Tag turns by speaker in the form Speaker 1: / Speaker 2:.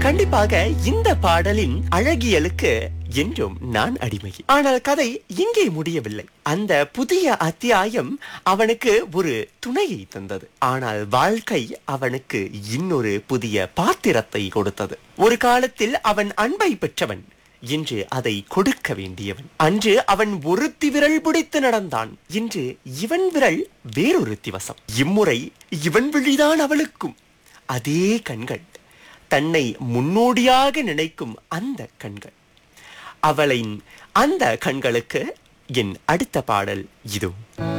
Speaker 1: கண்டிப்பாக இந்த பாடலின் அழகியலுக்கு என்றும் நான் அடிமை ஆனால் கதை இங்கே முடியவில்லை அந்த புதிய அத்தியாயம் அவனுக்கு ஒரு துணையை தந்தது ஆனால் வாழ்க்கை அவனுக்கு இன்னொரு புதிய பாத்திரத்தை கொடுத்தது ஒரு காலத்தில் அவன் அன்பை பெற்றவன் இன்று அதை கொடுக்க வேண்டியவன் அன்று அவன் ஒருத்தி விரல் பிடித்து நடந்தான் இன்று இவன் விரல் வேறொருத்தி வசம் இம்முறை இவன் விழிதான் அவளுக்கும் அதே கண்கள் தன்னை முன்னோடியாக நினைக்கும் அந்த கண்கள் அவளின் அந்த கண்களுக்கு என் அடுத்த பாடல் இதோ